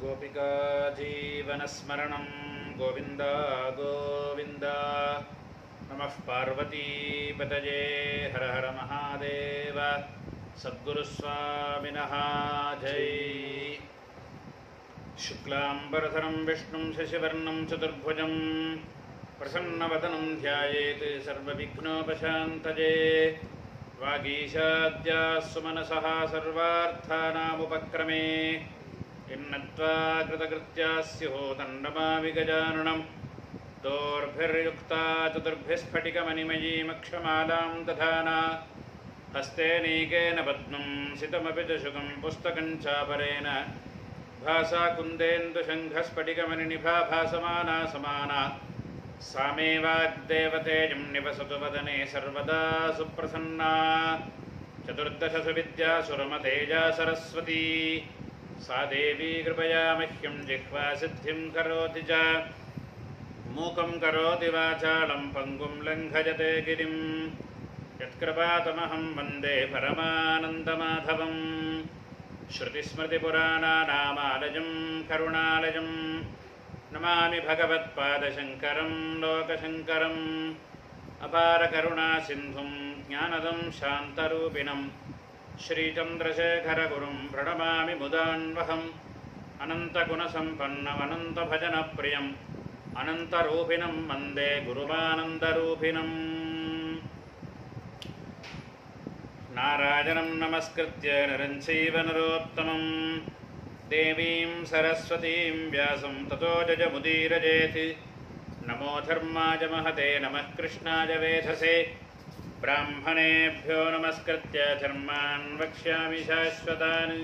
गोपिका जीवनस्मरणं गोविन्द गोविन्द नमः पार्वतीपतये हर हर महादेव सद्गुरुस्वामिनः जय शुक्लाम्बरधरं विष्णुं शशिवर्णं चतुर्भुजं प्रसन्नवदनं ध्यायेत् सर्वविघ्नोपशान्तये वागीशाद्याः सुमनसः सर्वार्थानामुपक्रमे इन्नत्वा कृतकृत्याः स्युः दण्डमावि गजाननं दोर्भिर्युक्ता चतुर्भिः स्फटिकमणिमयीमक्षमालां दधाना हस्ते नीकेन पद्मं सितमपि च शुकं पुस्तकं चापरेण भासा कुन्देन्दुशङ्खस्फटिकमणिनिभा भासमाना समाना सा मे वाग्देवतेजं निवसतु वदने सर्वदा सुप्रसन्ना चतुर्दशसु विद्यासुरमतेजा सरस्वती सा देवी कृपया मह्यं जिह्वासिद्धिं करोति च मूकं करोति वाचालं पङ्गुं लङ्घयते गिरिं यत्कृपातमहं वन्दे परमानन्दमाधवम् श्रुतिस्मृतिपुराणानामालजं करुणालजं नमामि भगवत्पादशङ्करं लोकशङ्करम् अपारकरुणासिन्धुं ज्ञानदं शान्तरूपिणं श्रीचन्द्रशेखरगुरुं प्रणमामि मुदान्वहम् अनन्तगुणसम्पन्नमनन्तभजनप्रियम् अनन्तरूपिणं वन्दे गुरुमानन्दरूपिणम् नारायणं नमस्कृत्य नरं चैव नरोत्तमं देवीं सरस्वतीं व्यासं ततो जजमुदीरजेत् नमो धर्माय महते नमः कृष्णाय वेधसे ब्राह्मणेभ्यो नमस्कृत्य धर्मान् वक्ष्यामि शाश्वतान्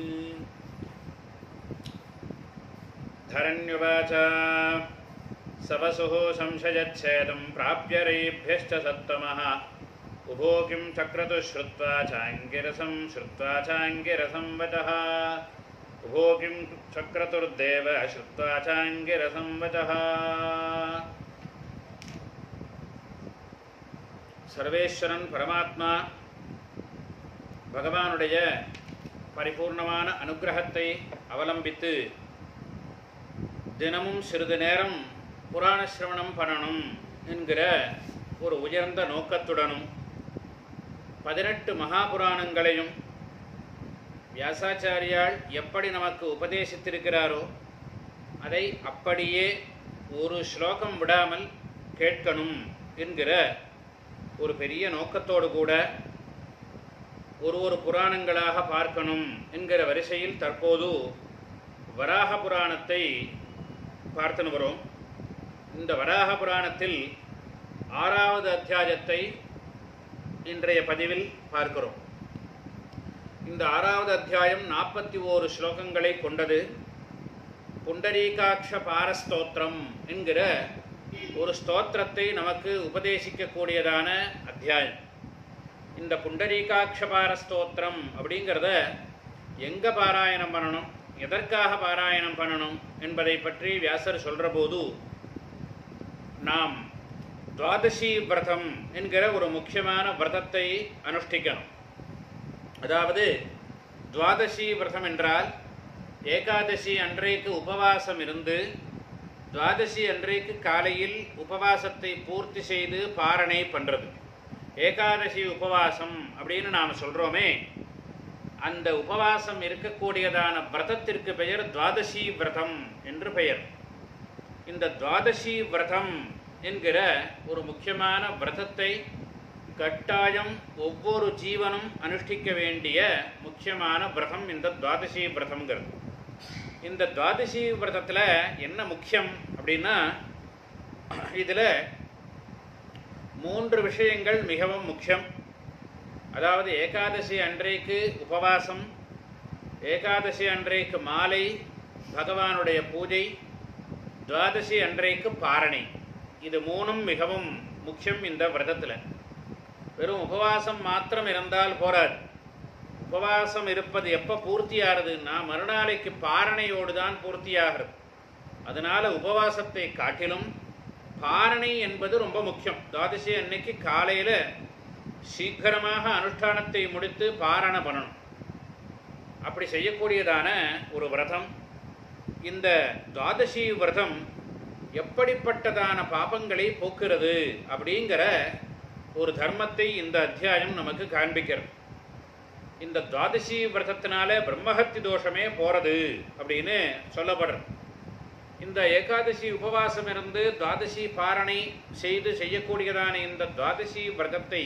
धरण्युवाच सवसुः संशयच्छेदं प्राप्य रैभ्यश्च सत्तमः उभो किं चक्रतु श्रुत्वा चाङ्गिरसं श्रुत्वा चाङ्गिरसं वचः उभो किं चक्रतुर्देव श्रुत्वा चाङ्गिरसं वचः சர்வேஸ்வரன் பரமாத்மா பகவானுடைய பரிபூர்ணமான அனுகிரகத்தை அவலம்பித்து தினமும் சிறிது நேரம் புராண சிரவணம் பண்ணணும் என்கிற ஒரு உயர்ந்த நோக்கத்துடனும் பதினெட்டு மகாபுராணங்களையும் வியாசாச்சாரியால் எப்படி நமக்கு உபதேசித்திருக்கிறாரோ அதை அப்படியே ஒரு ஸ்லோகம் விடாமல் கேட்கணும் என்கிற ஒரு பெரிய நோக்கத்தோடு கூட ஒரு ஒரு புராணங்களாக பார்க்கணும் என்கிற வரிசையில் தற்போது வராக புராணத்தை பார்த்துன்னு வரோம் இந்த வராக புராணத்தில் ஆறாவது அத்தியாயத்தை இன்றைய பதிவில் பார்க்கிறோம் இந்த ஆறாவது அத்தியாயம் நாற்பத்தி ஓரு ஸ்லோகங்களை கொண்டது புண்டரீகாட்ச பாரஸ்தோத்திரம் என்கிற ஒரு ஸ்தோத்திரத்தை நமக்கு உபதேசிக்கக்கூடியதான அத்தியாயம் இந்த புண்டரீகாட்சபார ஸ்தோத்திரம் அப்படிங்கிறத எங்கே பாராயணம் பண்ணணும் எதற்காக பாராயணம் பண்ணணும் என்பதை பற்றி வியாசர் சொல்கிற போது நாம் துவாதசி விரதம் என்கிற ஒரு முக்கியமான விரதத்தை அனுஷ்டிக்கணும் அதாவது துவாதசி விரதம் என்றால் ஏகாதசி அன்றைக்கு உபவாசம் இருந்து துவாதசி அன்றைக்கு காலையில் உபவாசத்தை பூர்த்தி செய்து பாரணை பண்ணுறது ஏகாதசி உபவாசம் அப்படின்னு நாம் சொல்கிறோமே அந்த உபவாசம் இருக்கக்கூடியதான விரதத்திற்கு பெயர் துவாதசி விரதம் என்று பெயர் இந்த துவாதசி விரதம் என்கிற ஒரு முக்கியமான விரதத்தை கட்டாயம் ஒவ்வொரு ஜீவனும் அனுஷ்டிக்க வேண்டிய முக்கியமான விரதம் இந்த துவாதசி விரதம்ங்கிறது இந்த துவாதசி விரதத்தில் என்ன முக்கியம் அப்படின்னா இதில் மூன்று விஷயங்கள் மிகவும் முக்கியம் அதாவது ஏகாதசி அன்றைக்கு உபவாசம் ஏகாதசி அன்றைக்கு மாலை பகவானுடைய பூஜை துவாதசி அன்றைக்கு பாரணை இது மூணும் மிகவும் முக்கியம் இந்த விரதத்தில் வெறும் உபவாசம் மாத்திரம் இருந்தால் போராது உபவாசம் இருப்பது எப்போ பூர்த்தியாகிறதுன்னா மறுநாளைக்கு பாரணையோடு தான் பூர்த்தியாகிறது அதனால் உபவாசத்தை காட்டிலும் பாரணை என்பது ரொம்ப முக்கியம் துவாதசி அன்னைக்கு காலையில் சீக்கிரமாக அனுஷ்டானத்தை முடித்து பாரணை பண்ணணும் அப்படி செய்யக்கூடியதான ஒரு விரதம் இந்த துவாதசி விரதம் எப்படிப்பட்டதான பாபங்களை போக்குறது அப்படிங்கிற ஒரு தர்மத்தை இந்த அத்தியாயம் நமக்கு காண்பிக்கிறது இந்த துவாதசி விரதத்தினால பிரம்மஹத்தி தோஷமே போறது அப்படின்னு சொல்லப்படுறது இந்த ஏகாதசி உபவாசம் இருந்து துவாதசி பாரணை செய்து செய்யக்கூடியதான இந்த துவாதசி விரதத்தை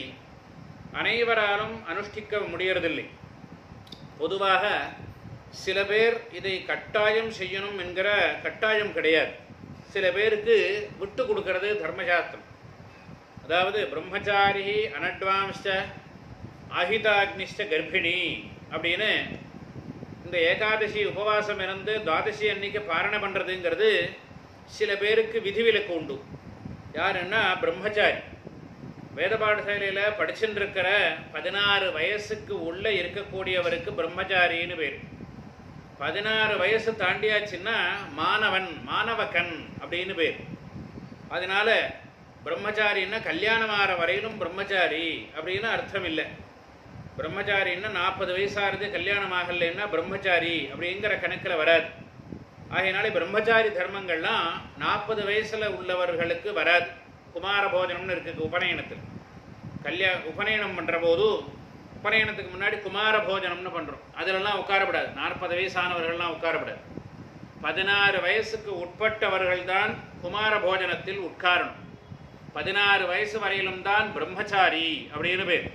அனைவராலும் அனுஷ்டிக்க முடியறதில்லை பொதுவாக சில பேர் இதை கட்டாயம் செய்யணும் என்கிற கட்டாயம் கிடையாது சில பேருக்கு விட்டு கொடுக்கறது தர்மசாஸ்திரம் அதாவது பிரம்மச்சாரி அனட்வாம்ச ஆஹிதாக்னிஷ்ட கர்ப்பிணி அப்படின்னு இந்த ஏகாதசி உபவாசம் இருந்து துவாதசி அன்னைக்கு பாரணை பண்ணுறதுங்கிறது சில பேருக்கு விதிவிலக்கு உண்டு யாருன்னா பிரம்மச்சாரி வேத பாடசாலையில் படிச்சுட்டு இருக்கிற பதினாறு வயசுக்கு உள்ளே இருக்கக்கூடியவருக்கு பிரம்மச்சாரின்னு பேர் பதினாறு வயசு தாண்டியாச்சுன்னா மாணவன் மாணவக்கன் அப்படின்னு பேர் அதனால பிரம்மச்சாரின்னா கல்யாணம் ஆகிற வரையிலும் பிரம்மச்சாரி அப்படின்னு அர்த்தம் இல்லை பிரம்மச்சாரின்னா நாற்பது வயசாகிறது கல்யாணம் ஆகலைன்னா பிரம்மச்சாரி அப்படிங்கிற கணக்கில் வராது ஆகையினாலே பிரம்மச்சாரி தர்மங்கள்லாம் நாற்பது வயசில் உள்ளவர்களுக்கு வராது குமார போஜனம்னு இருக்குது உபநயனத்தில் கல்யா உபநயனம் பண்ணுற போது உபநயனத்துக்கு முன்னாடி குமார போஜனம்னு பண்ணுறோம் அதிலெல்லாம் உட்காரப்படாது நாற்பது வயசானவர்கள்லாம் உட்காரப்படாது பதினாறு வயசுக்கு உட்பட்டவர்கள் தான் குமார போஜனத்தில் உட்காரணும் பதினாறு வயசு வரையிலும் தான் பிரம்மச்சாரி அப்படின்னு பேர்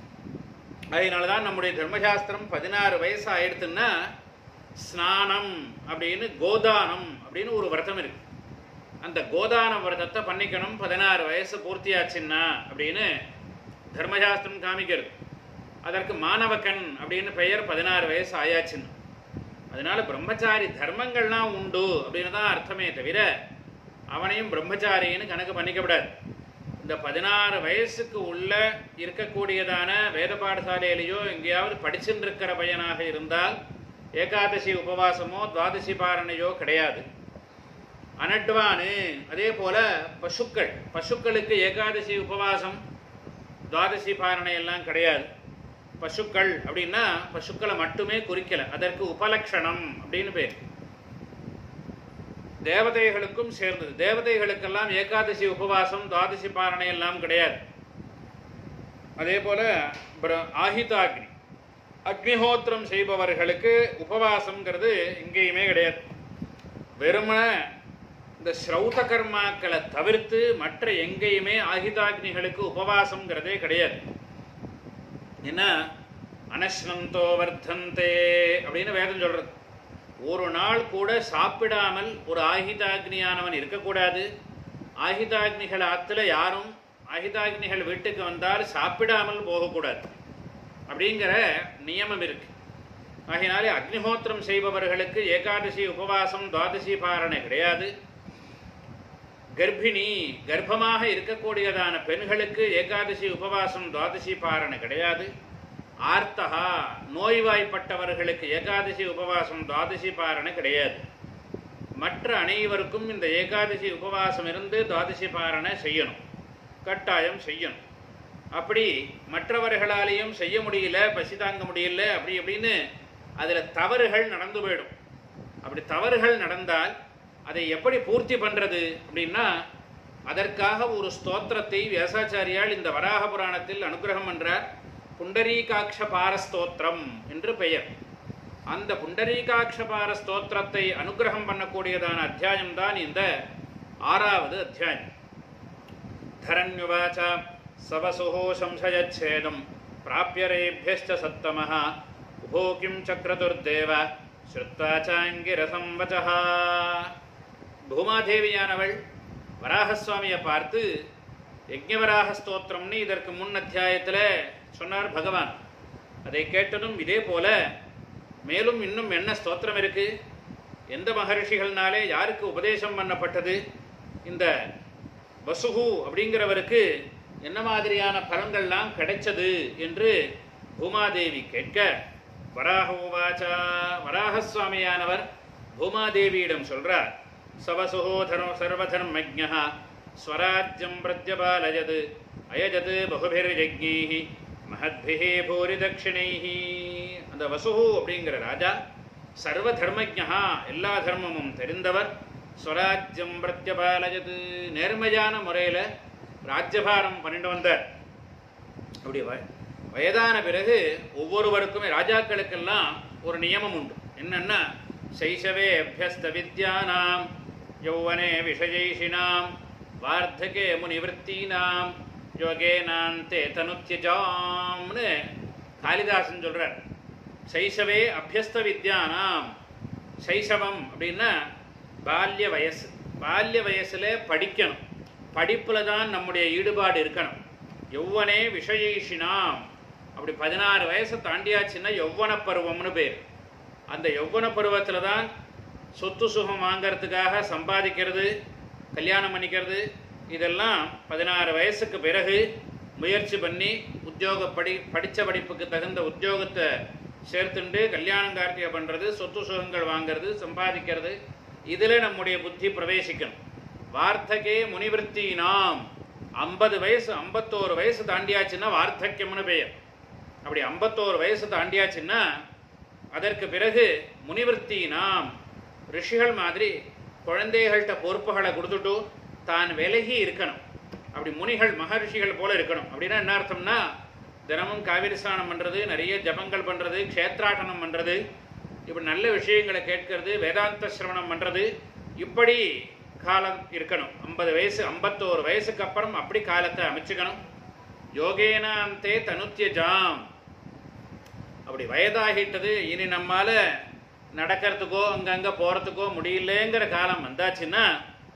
அதனால தான் நம்முடைய தர்மசாஸ்திரம் பதினாறு வயசு ஆயிடுத்துன்னா ஸ்நானம் அப்படின்னு கோதானம் அப்படின்னு ஒரு விரதம் இருக்கு அந்த கோதான விரதத்தை பண்ணிக்கணும் பதினாறு வயசு பூர்த்தியாச்சுன்னா அப்படின்னு தர்மசாஸ்திரம் காமிக்கிறது அதற்கு மாணவக்கன் அப்படின்னு பெயர் பதினாறு வயசு ஆயாச்சுன்னு அதனால பிரம்மச்சாரி தர்மங்கள்லாம் உண்டு அப்படின்னு தான் அர்த்தமே தவிர அவனையும் பிரம்மச்சாரின்னு கணக்கு பண்ணிக்கப்படாது இந்த பதினாறு வயசுக்கு உள்ள இருக்கக்கூடியதான வேத பாடசாலையிலேயோ எங்கேயாவது படிச்சுட்டு இருக்கிற பையனாக இருந்தால் ஏகாதசி உபவாசமோ துவாதசி பாரணையோ கிடையாது அனட்வானு அதே போல பசுக்கள் பசுக்களுக்கு ஏகாதசி உபவாசம் துவாதசி பாரணை எல்லாம் கிடையாது பசுக்கள் அப்படின்னா பசுக்களை மட்டுமே குறிக்கல அதற்கு உபலக்ஷணம் அப்படின்னு பேர் தேவதைகளுக்கும் சேர்ந்தது தேவதைகளுக்கெல்லாம் ஏகாதசி உபவாசம் துவாதசி பாரணை எல்லாம் கிடையாது அதே போல பிர- ஆஹிதாக்னி அக்னிஹோத்திரம் செய்பவர்களுக்கு உபவாசம்ங்கிறது எங்கேயுமே கிடையாது வெறுமனே இந்த ஸ்ரௌத கர்மாக்களை தவிர்த்து மற்ற எங்கேயுமே ஆகிதாக்னிகளுக்கு உபவாசம்ங்கிறதே கிடையாது என்ன அனஸ்னந்தோ வர்த்தந்தே அப்படின்னு வேதம் சொல்றது ஒரு நாள் கூட சாப்பிடாமல் ஒரு ஆகிதாக்னியானவன் இருக்கக்கூடாது ஆகிதாக்னிகள் ஆத்துல யாரும் ஆகிதாக்னிகள் வீட்டுக்கு வந்தால் சாப்பிடாமல் போகக்கூடாது அப்படிங்கிற நியமம் இருக்கு ஆகையினாலே அக்னிஹோத்திரம் செய்பவர்களுக்கு ஏகாதசி உபவாசம் துவாதசி பாரணை கிடையாது கர்ப்பிணி கர்ப்பமாக இருக்கக்கூடியதான பெண்களுக்கு ஏகாதசி உபவாசம் துவாதசி பாரணை கிடையாது ஆர்த்தகா நோய்வாய்ப்பட்டவர்களுக்கு ஏகாதசி உபவாசம் துவாதசி பாரணை கிடையாது மற்ற அனைவருக்கும் இந்த ஏகாதசி உபவாசம் இருந்து துவாதசி பாரணை செய்யணும் கட்டாயம் செய்யணும் அப்படி மற்றவர்களாலேயும் செய்ய முடியல பசி தாங்க முடியல அப்படி அப்படின்னு அதில் தவறுகள் நடந்து போயிடும் அப்படி தவறுகள் நடந்தால் அதை எப்படி பூர்த்தி பண்ணுறது அப்படின்னா அதற்காக ஒரு ஸ்தோத்திரத்தை வியாசாச்சாரியால் இந்த வராக புராணத்தில் அனுகிரகம் பண்றார் புண்டரீகாட்ச பாரஸ்தோத்திரம் என்று பெயர் அந்த புண்டரீகாட்ச பார ஸ்தோத்திரத்தை அனுகிரகம் பண்ணக்கூடியதான அத்தியாயம் தான் இந்த ஆறாவது அத்தியாயம் धरण्युवाच सवसुः संशयच्छेदं प्राप्यरेभ्यश्च सत्तमः उभो किं चक्रतुर्देव श्रुत्वा चाङ्गिरसं वचः பூமாதேவியானவள் வராகசுவாமியை பார்த்து யஜ்ஞவராக ஸ்தோத்திரம்னு இதற்கு முன் அத்தியாயத்தில் சொன்னார் பகவான் அதை கேட்டதும் இதே போல மேலும் இன்னும் என்ன ஸ்தோத்திரம் இருக்கு எந்த மகரிஷிகள்னாலே யாருக்கு உபதேசம் பண்ணப்பட்டது இந்த வசுகு அப்படிங்கிறவருக்கு என்ன மாதிரியான பலன்கள்லாம் கிடைச்சது என்று பூமாதேவி கேட்க வராக உவாச்சா வராக சுவாமியானவர் பூமாதேவியிடம் சொல்றார் சவசுகோதரோ சர்வதர்மஜா ஸ்வராஜ்யம் பிரத்யபாலயது அயஜது பகுபிர்யஜ்ஞைஹி மகத்பிஹி பூரி தட்சிணைஹி அந்த வசுகு அப்படிங்கிற ராஜா சர்வ தர்மஜா எல்லா தர்மமும் தெரிந்தவர் ஸ்வராஜ்யம் பிரத்யபாலஜது நேர்மையான முறையில் ராஜ்யபாரம் பண்ணிட்டு வந்தார் அப்படி வ- வயதான பிறகு ஒவ்வொருவருக்குமே ராஜாக்களுக்கெல்லாம் ஒரு நியமம் உண்டு என்னன்னா சைஷவே அபியஸ்த வித்யானாம் யௌவனே விஷயைஷினாம் வார்த்தகே முனிவருத்தீனாம் யோகேனாந்தே தனுத்தியஜாம்னு காளிதாசன் சொல்றார் சைஷவே அபியஸ்த வித்யானாம் சைஷவம் அப்படின்னா பால்ய வயசு பால்ய வயசுல படிக்கணும் படிப்புல தான் நம்முடைய ஈடுபாடு இருக்கணும் யௌவனே விஷயைஷினாம் அப்படி பதினாறு வயசை தாண்டியாச்சுன்னா யௌவன பருவம்னு பேர் அந்த யௌவன பருவத்தில் தான் சொத்து சுகம் வாங்கறதுக்காக சம்பாதிக்கிறது கல்யாணம் பண்ணிக்கிறது இதெல்லாம் பதினாறு வயசுக்கு பிறகு முயற்சி பண்ணி உத்தியோக படி படித்த படிப்புக்கு தகுந்த உத்தியோகத்தை சேர்த்துண்டு கல்யாணம் கார்த்திகை பண்ணுறது சொத்து சுகங்கள் வாங்கிறது சம்பாதிக்கிறது இதில் நம்முடைய புத்தி பிரவேசிக்கணும் வார்த்தகே முனிவிருத்தி நாம் ஐம்பது வயசு ஐம்பத்தோரு வயசு தாண்டியாச்சுன்னா வார்த்தக்கியம்னு பெயர் அப்படி ஐம்பத்தோரு வயசு தாண்டியாச்சுன்னா அதற்கு பிறகு முனிவிருத்தி நாம் ரிஷிகள் மாதிரி குழந்தைகள்கிட்ட பொறுப்புகளை கொடுத்துட்டு தான் விலகி இருக்கணும் அப்படி முனிகள் மகரிஷிகள் போல இருக்கணும் அப்படின்னா என்ன அர்த்தம்னா தினமும் காவிரி ஸ்நானம் பண்ணுறது நிறைய ஜபங்கள் பண்ணுறது க்ஷேத்ராட்டனம் பண்ணுறது இப்படி நல்ல விஷயங்களை கேட்கறது வேதாந்த சிரவணம் பண்ணுறது இப்படி காலம் இருக்கணும் ஐம்பது வயசு ஐம்பத்தோரு வயசுக்கு அப்புறம் அப்படி காலத்தை அமைச்சுக்கணும் யோகேனாந்தே தனுத்தியஜாம் அப்படி வயதாகிட்டது இனி நம்மால நடக்கிறதுக்கோ அங்கங்க போறதுக்கோ முடியலங்கிற காலம் வந்தாச்சுன்னா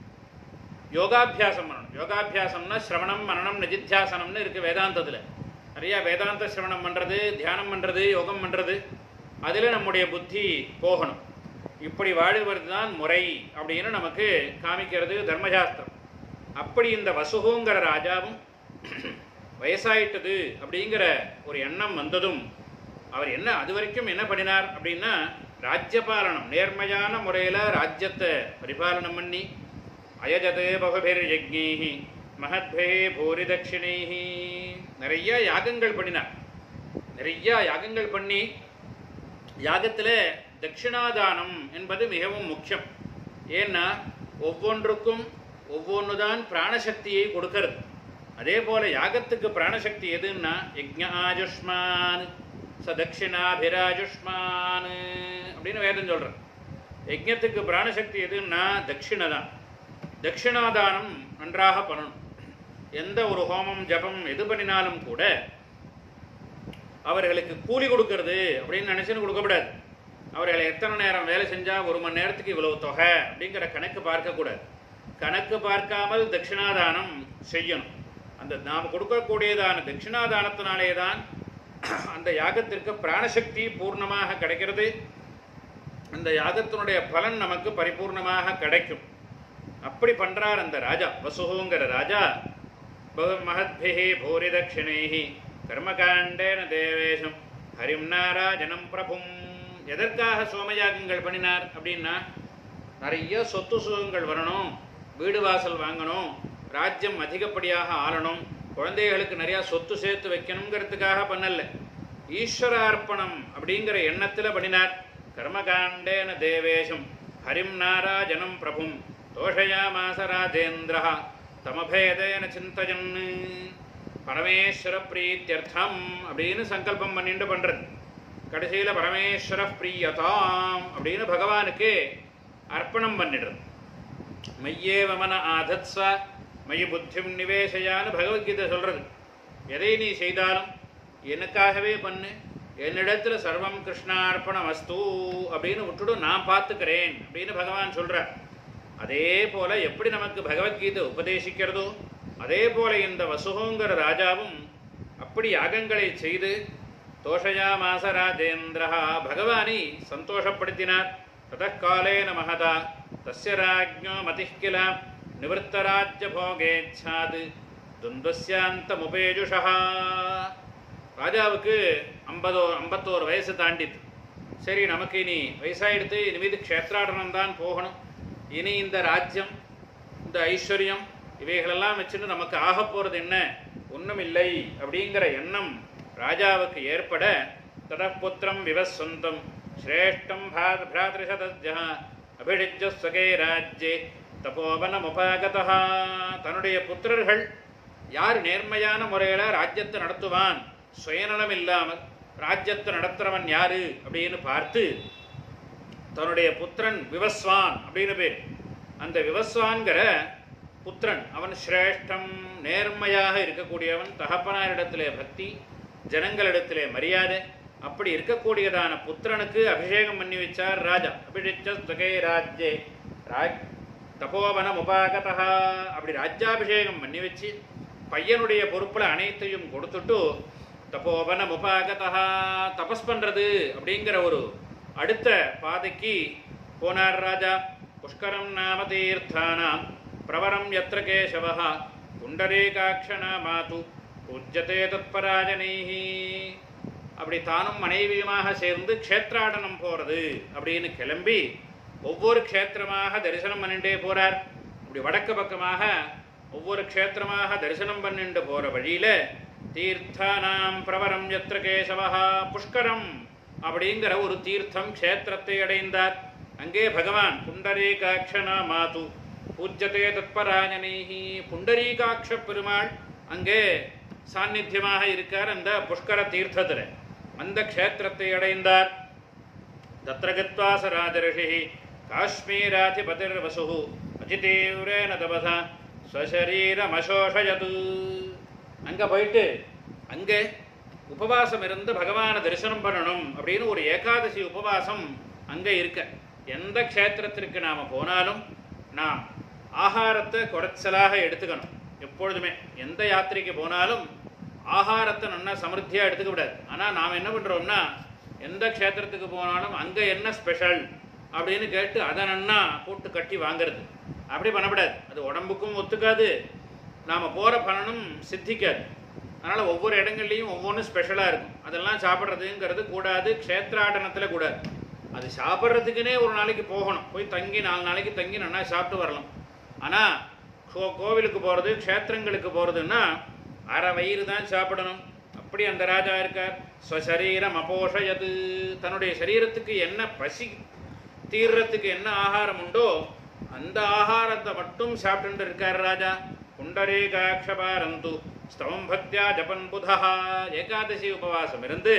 யோகாபியாசம் பண்ணணும் யோகாபியாசம்னா சிரவணம் மரணம் நிதித்தியாசனம்னு இருக்கு வேதாந்தத்தில் நிறைய வேதாந்த சிரவணம் பண்றது தியானம் பண்றது யோகம் பண்றது அதில் நம்முடைய புத்தி போகணும் இப்படி வாழுவது தான் முறை அப்படின்னு நமக்கு காமிக்கிறது தர்மசாஸ்திரம் அப்படி இந்த வசுகுங்கிற ராஜாவும் வயசாயிட்டது அப்படிங்கிற ஒரு எண்ணம் வந்ததும் அவர் என்ன அது வரைக்கும் என்ன பண்ணினார் அப்படின்னா ராஜ்யபாலனம் நேர்மையான முறையில் ராஜ்யத்தை பரிபாலனம் பண்ணி அயஜதே பகுபேர் யஜ்ஞீஹி மகத்பே பூரி தட்சிணைஹி நிறைய யாகங்கள் பண்ணினார் நிறைய யாகங்கள் பண்ணி யாகத்தில் தட்சிணாதானம் என்பது மிகவும் முக்கியம் ஏன்னா ஒவ்வொன்றுக்கும் ஒவ்வொன்று தான் பிராணசக்தியை கொடுக்கிறது அதே போல யாகத்துக்கு பிராணசக்தி எதுன்னா யஜ்ஞாஜுஷ்மான் ச தட்சிணாபிராஜுஷ்மான் அப்படின்னு வேதம் சொல்கிறேன் யஜ்ஞத்துக்கு பிராணசக்தி எதுன்னா தட்சிணை தான் தட்சிணாதானம் நன்றாக பண்ணணும் எந்த ஒரு ஹோமம் ஜபம் எது பண்ணினாலும் கூட அவர்களுக்கு கூலி கொடுக்கறது அப்படின்னு நினைச்சுன்னு கொடுக்கக்கூடாது அவர்கள் எத்தனை நேரம் வேலை செஞ்சால் ஒரு மணி நேரத்துக்கு இவ்வளவு தொகை அப்படிங்கிற கணக்கு பார்க்கக்கூடாது கணக்கு பார்க்காமல் தட்சிணாதானம் செய்யணும் அந்த நாம் கொடுக்கக்கூடியதான தட்சிணாதானத்தினாலே தான் அந்த யாகத்திற்கு பிராணசக்தி பூர்ணமாக கிடைக்கிறது அந்த யாகத்தினுடைய பலன் நமக்கு பரிபூர்ணமாக கிடைக்கும் அப்படி பண்றார் அந்த ராஜா வசுகுங்கிற ராஜா பகு மகத்பிஹி பூரி தட்சிணைஹி கர்மகாண்டேன தேவேஷம் ஹரிம் நாராஜனம் பிரபும் எதற்காக சோமயாகங்கள் பண்ணினார் அப்படின்னா நிறைய சொத்து சுகங்கள் வரணும் வீடு வாசல் வாங்கணும் ராஜ்யம் அதிகப்படியாக ஆளணும் குழந்தைகளுக்கு நிறையா சொத்து சேர்த்து வைக்கணுங்கிறதுக்காக பண்ணல ஈஸ்வரார்ப்பணம் அப்படிங்கிற எண்ணத்தில் பண்ணினார் கர்மகாண்டேன தேவேஷம் ஹரிம் நாராஜனம் பிரபும் தோஷயாமாச ராஜேந்திரா தமபேதேன சிந்தயன் பரமேஸ்வர பிரீத்தியர்த்தம் அப்படின்னு சங்கல்பம் பண்ணிட்டு பண்றது கடைசியில் பரமேஸ்வர பிரியதாம் அப்படின்னு பகவானுக்கு அர்ப்பணம் பண்ணிடுறது மையேவ மன ஆதத்ஸ்வ மயி புத்திம் நிவேசையான்னு பகவத்கீதை சொல்றது எதை நீ செய்தாலும் எனக்காகவே பண்ணு என்னிடத்துல சர்வம் கிருஷ்ணார்ப்பணம் அஸ்து அப்படின்னு விட்டுடு நான் பார்த்துக்கிறேன் அப்படின்னு பகவான் சொல்றார் அதே போல எப்படி நமக்கு பகவத்கீதை உபதேசிக்கிறதோ அதே போல இந்த வசுகோங்கிற ராஜாவும் அப்படி யாகங்களை செய்து தோஷயாமாச ராஜேந்திரா பகவானை சந்தோஷப்படுத்தினார் ததக்காலேன மகதா தஸ்ய ராஜ்ஞோ மதிக்கில நிவத்தராஜ்ய போகேச்சாது துவந்தஸ்யாந்தமுபேஜுஷா ராஜாவுக்கு ஐம்பதோ ஐம்பத்தோரு வயசு தாண்டித்து சரி நமக்கு இனி வயசாயிடுத்து இனிமீது க்ஷேத்ராடனம் தான் போகணும் இனி இந்த ராஜ்யம் இந்த ஐஸ்வர்யம் இவைகளெல்லாம் வச்சுட்டு நமக்கு ஆக போகிறது என்ன ஒன்றும் இல்லை அப்படிங்கிற எண்ணம் ராஜாவுக்கு ஏற்பட தடப்புத்திரம் விவஸ்வந்தம் சிரேஷ்டம் பாத் பிராதிருஷதஜ அபிஷிஜ ஸ்வகே ராஜ்யே தபோவனமுபாகதா தன்னுடைய புத்திரர்கள் யார் நேர்மையான முறையில் ராஜ்யத்தை நடத்துவான் சுயநலம் இல்லாமல் ராஜ்யத்தை நடத்துறவன் யாரு அப்படின்னு பார்த்து தன்னுடைய புத்திரன் விவஸ்வான் அப்படின்னு பேர் அந்த விவஸ்வான்கிற புத்திரன் அவன் சிரேஷ்டம் நேர்மையாக இருக்கக்கூடியவன் தகப்பனாரிடத்திலே பக்தி ஜனங்களிடத்திலே மரியாதை அப்படி இருக்கக்கூடியதான புத்திரனுக்கு அபிஷேகம் பண்ணி வச்சார் ராஜா அபிஷிச்ச ஸ்வகே ராஜ்யே ராஜ் தபோவனம் உபாகதா அப்படி ராஜ்யாபிஷேகம் பண்ணி வச்சு பையனுடைய பொறுப்பில் அனைத்தையும் கொடுத்துட்டு தபோவனம் உபாகதா தபஸ் பண்ணுறது அப்படிங்கிற ஒரு அடுத்த பாதைக்கு போனார் ராஜா புஷ்கரம் நாம தீர்த்தானாம் பிரவரம் யத்ர கேசவः புண்டரீகாட்சணாமாது பூஜ்யதே தத்பராஜனைஹி அப்படி தானும் மனைவியுமாக சேர்ந்து க்ஷேத்ராடனம் போகிறது அப்படின்னு கிளம்பி ஒவ்வொரு க்ஷேத்திரமாக தரிசனம் பண்ணிட்டே போறார் இப்படி வடக்கு பக்கமாக ஒவ்வொரு க்ஷேத்திரமாக தரிசனம் பண்ணிட்டு போற வழியில தீர்த்தானாம் பிரவரம் யத்ர கேசவஹா புஷ்கரம் அப்படிங்கிற ஒரு தீர்த்தம் க்ஷேத்திரத்தை அடைந்தார் அங்கே பகவான் புண்டரீகாட்சனா மாது பூஜ்யதே தத்பராஜனைஹி புண்டரீகாட்ச பெருமாள் அங்கே சாநித்தியமாக இருக்கார் அந்த புஷ்கர தீர்த்தத்தில் அந்த க்ஷேத்திரத்தை அடைந்தார் தத்ர கத்வா ச ராஜரிஷிः காஷ்மீராதிபதிர்வசுः அஜிதீவ்ரேன தபசா ஸ்வசரீரமசோஷயது அங்கே போயிட்டு அங்கே உபவாசம் இருந்து பகவானை தரிசனம் பண்ணணும் அப்படின்னு ஒரு ஏகாதசி உபவாசம் அங்கே இருக்க எந்த க்ஷேத்திரத்திற்கு நாம் போனாலும் நாம் ஆகாரத்தை குறைச்சலாக எடுத்துக்கணும் எப்பொழுதுமே எந்த யாத்திரைக்கு போனாலும் ஆகாரத்தை நல்லா சமிருத்தியாக எடுத்துக்க கூடாது ஆனால் நாம் என்ன பண்ணுறோம்னா எந்த க்ஷேத்திரத்துக்கு போனாலும் அங்கே என்ன ஸ்பெஷல் அப்படின்னு கேட்டு அதை நன்னா போட்டு கட்டி வாங்குறது அப்படி பண்ணக்கூடாது அது உடம்புக்கும் ஒத்துக்காது நாம் போகிற பலனும் சித்திக்காது அதனால் ஒவ்வொரு இடங்கள்லையும் ஒவ்வொன்றும் ஸ்பெஷலாக இருக்கும் அதெல்லாம் சாப்பிட்றதுங்கிறது கூடாது க்ஷேத்ராடனத்தில் கூடாது அது சாப்பிட்றதுக்குனே ஒரு நாளைக்கு போகணும் போய் தங்கி நாலு நாளைக்கு தங்கி நல்லா சாப்பிட்டு வரலாம் ஆனால் கோ கோவிலுக்கு போகிறது க்ஷேத்திரங்களுக்கு போகிறதுன்னா அரை வயிறு தான் சாப்பிடணும் அப்படி அந்த ராஜா இருக்கார் ஸ்வசரீரம் அபோஷயது தன்னுடைய சரீரத்துக்கு என்ன பசி தீர்றதுக்கு என்ன ஆகாரம் உண்டோ அந்த ஆகாரத்தை மட்டும் சாப்பிட்டு இருக்கார் ராஜா புண்டரீகாட்சபாரந்து ஸ்தவம் பக்தியா ஜபன் புதா ஏகாதசி உபவாசம் இருந்து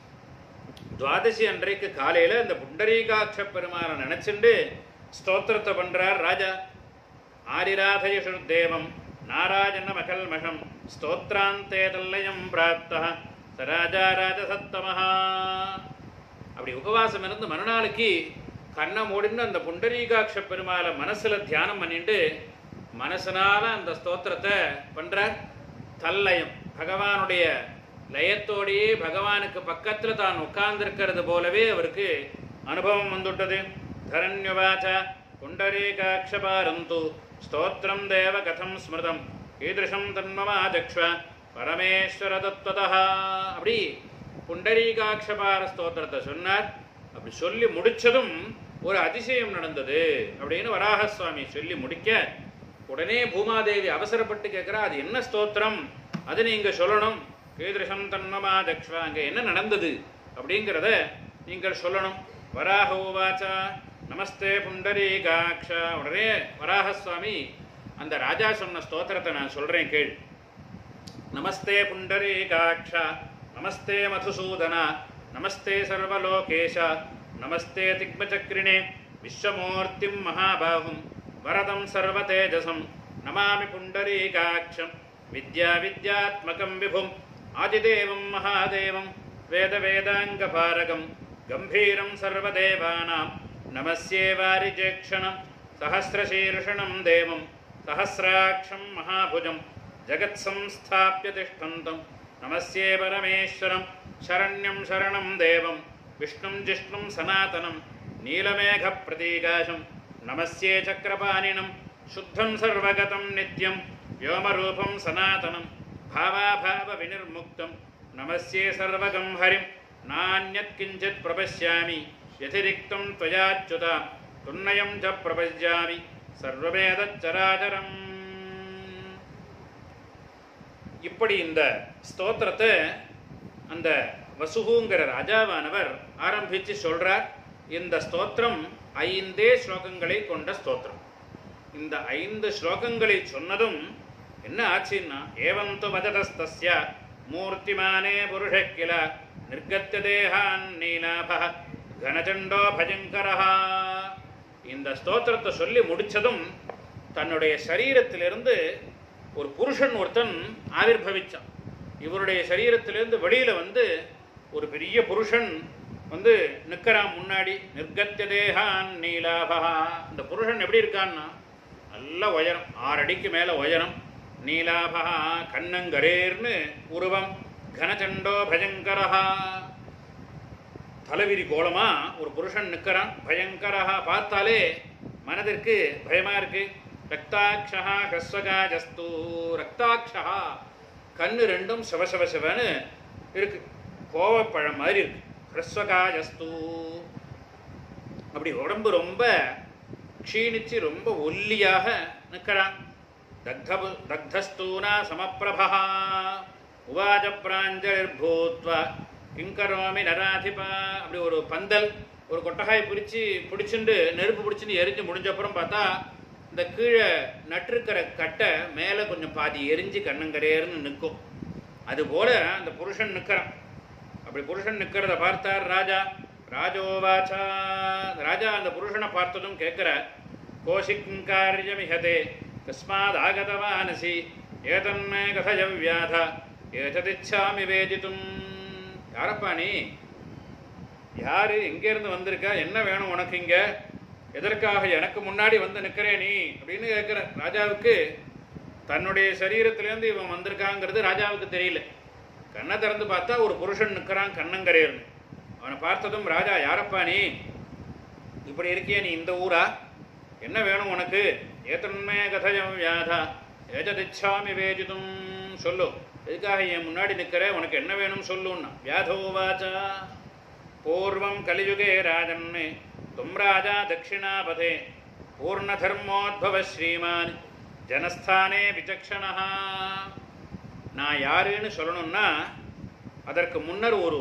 துவாதசி அன்றைக்கு காலையில் இந்த புண்டரீகாட்ச பெருமானை நினச்சிண்டு ஸ்தோத்திரத்தை பண்ணுறார் ராஜா ஆரிராதயசு தேவம் நாராஜன மகல்மஷம் ஸ்தோத்ராந்தே தல்லயம் பிராப்த சராஜா ராஜசத்தமஹா அப்படி உபவாசம் இருந்து மறுநாளைக்கு கண்ணை மூடின்னு அந்த புண்டரீகாட்ச பெருமாளை மனசில் தியானம் பண்ணிட்டு மனசனால அந்த ஸ்தோத்திரத்தை பண்ணுறார் தல்லயம் பகவானுடைய லயத்தோடையே பகவானுக்கு பக்கத்தில் தான் உட்கார்ந்திருக்கிறது போலவே அவருக்கு அனுபவம் வந்துட்டது தரண்யுவாச்ச புண்டரீகாட்சபாரந்து ஸ்தோத்திரம் தேவ கதம் ஸ்மிருதம் ஈதிருஷம் தன்மமாஜக்ஷ பரமேஸ்வர தத்துவதா அப்படி புண்டரீகாட்சபார ஸ்தோத்திரத்தை சொன்னார் அப்படி சொல்லி முடிச்சதும் ஒரு அதிசயம் நடந்தது அப்படின்னு வராக சுவாமி சொல்லி முடிக்க உடனே பூமாதேவி அவசரப்பட்டு கேட்குறா அது என்ன ஸ்தோத்திரம் அது நீங்க சொல்லணும் கீதிருஷம் தன்மமா தக்ஷ்வா அங்கே என்ன நடந்தது அப்படிங்கிறத நீங்கள் சொல்லணும் வராக உவாச்சா நமஸ்தே புண்டரீகாட்சா உடனே வராக சுவாமி அந்த ராஜா சொன்ன ஸ்தோத்திரத்தை நான் சொல்றேன் கேள் நமஸ்தே புண்டரீகாட்ச நமஸ்தே மதுசூதன நமஸ்தே சர்வலோகேஷ நமஸ்தே திக்மச்சக்ரிணே விஸ்வமூர்த்திம் மகாபாகும் வரதம் சர்வதேஜசம் நமாமி புண்டரீகாட்சம் வித்யா வித்யாத்மகம் விபும் ஆதிதேவம் மகாதேவம் வேத வேதாங்கபாரகம் கம்பீரம் சர்வதேவானாம் நமஸ்யேவாரிஜேக்ஷணம் சஹசிரசீர்ஷணம் தேவம் சஹசிராட்சம் மகாபுஜம் ஜகத்சம்ஸ்தாப்ய திஷ்டந்தம் நமஸ்யே பரமேஸ்வரம் சரண்யம் சரணம் தேவம் விஷ்ணும் ஜிஷ்ணும் சனாதனம் நீலமேகப்பிரதீகாசம் நமஸ்யே சக்கரபாணினம் சுத்தம் சர்வகதம் நித்யம் व्योमरूपं सनातनं भावाभावविनिर्मुक्तं नमस्ये सर्वगं हरिं नान्यत् किञ्चित् प्रपश्यामि व्यतिरिक्तं त्वयाच्युत तुन्नयं च प्रपश्यामि சர்வவேதச்சராச்சரம் இப்படி இந்த ஸ்தோத்திரத்தை அந்த வசுகுங்கிற ராஜாவானவர் ஆரம்பிச்சு சொல்றார் இந்த ஸ்தோத்திரம் ஐந்தே ஸ்லோகங்களை கொண்ட ஸ்தோத்திரம் இந்த ஐந்து ஸ்லோகங்களை சொன்னதும் என்ன ஆச்சுன்னா ஏவந்து வததஸ்தஸ்ய மூர்த்திமானே புருஷ கில நிர்கத்திய தேகான் நீலாப கனச்சண்டோ பஜங்கரஹா இந்த ஸ்தோத்திரத்தை சொல்லி முடிச்சதும் தன்னுடைய சரீரத்திலிருந்து ஒரு புருஷன் ஒருத்தன் ஆவிர்பவிச்சான் இவருடைய சரீரத்திலிருந்து வெளியில வந்து ஒரு பெரிய புருஷன் வந்து நிற்கிறான் முன்னாடி நிர்கத்திய தேகான் நீலாபா இந்த புருஷன் எப்படி இருக்கான்னா நல்ல உயரம் ஆறு அடிக்கு மேல உயரம் நீலாபா கண்ணங்கரேர்னு உருவம் கனச்சண்டோ பஜங்கரஹா தலைவிரி கோலமா ஒரு புருஷன் நிற்கிறான் பயங்கரஹா பார்த்தாலே மனதிற்கு பயமா இருக்கு ரக்தாட்சா ஹஸ்வகாஜஸ்து ரக்தாட்சா கண்ணு ரெண்டும் சிவ சிவ சிவன்னு இருக்கு கோவப்பழம் மாதிரி இருக்கு ஹ்ரஸ்வகாஜஸ்து அப்படி உடம்பு ரொம்ப க்ஷீணிச்சு ரொம்ப ஒல்லியாக நிற்கிறான் தக்த தக்தஸ்தூனா சமப்பிரபா உவாஜ பிராஞ்சலிர்பூத்வா கிங்கரோமி நராதிபா அப்படி ஒரு பந்தல் ஒரு கொட்டகாய் பிடிச்சி பிடிச்சிண்டு நெருப்பு பிடிச்சின்னு எரிஞ்சு முடிஞ்சப்புறம் பார்த்தா இந்த கீழே நட்டிருக்கிற கட்டை மேலே கொஞ்சம் பாதி எரிஞ்சு கண்ணங்கரேர்னு நிற்கும் அதுபோல அந்த புருஷன் நிற்கிறான் அப்படி புருஷன் நிற்கிறத பார்த்தார் ராஜா ராஜோவாச்சா ராஜா அந்த புருஷனை பார்த்ததும் கேட்கிற கோஷிக்கும் காரியமிஹதே கஸ்மாத் ஆகதவானசி ஏதன்மே கதய வியாத ஏததிச்சாமி வேதித்தும் யாரப்பா நீ யாரு எங்கேருந்து வந்திருக்கா என்ன வேணும் உனக்கு இங்க எதற்காக எனக்கு முன்னாடி வந்து நிற்கிறே நீ அப்படின்னு கேட்குற ராஜாவுக்கு தன்னுடைய சரீரத்திலேருந்து இவன் வந்திருக்காங்கிறது ராஜாவுக்கு தெரியல கண்ணை திறந்து பார்த்தா ஒரு புருஷன் நிற்கிறான் கண்ணங்கரையர்னு அவனை பார்த்ததும் ராஜா யாரப்பா நீ இப்படி இருக்கியே நீ இந்த ஊரா என்ன வேணும் உனக்கு ஏத்தன்மே கதயம் வியாதா ஏஜதிச்சாமி வேஜிதும் சொல்லு எதுக்காக என் முன்னாடி நிற்கிற உனக்கு என்ன வேணும் சொல்லுன்னா வியாதோவாச்சா பூர்வம் கலியுகே ராஜன்னு தும் ராஜா தட்சிணாபதே பூர்ணதர்மோத்பவ ஸ்ரீமான் ஜனஸ்தானே விசக்ஷணா நான் யாருன்னு சொல்லணும்னா அதற்கு முன்னர் ஒரு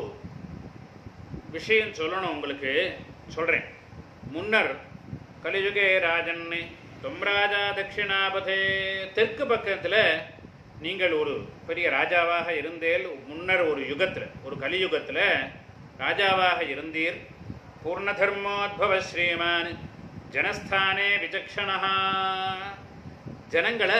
விஷயம் சொல்லணும் உங்களுக்கு சொல்கிறேன் முன்னர் கலியுகே ராஜன்னு தும் ராஜா தட்சிணாபதே தெற்கு பக்கத்தில் நீங்கள் ஒரு பெரிய ராஜாவாக இருந்தேல் முன்னர் ஒரு யுகத்தில் ஒரு கலியுகத்தில் ராஜாவாக இருந்தீர் பூர்ணதர்மோத்பவ ஸ்ரீமான் ஜனஸ்தானே விசக்ஷணா ஜனங்களை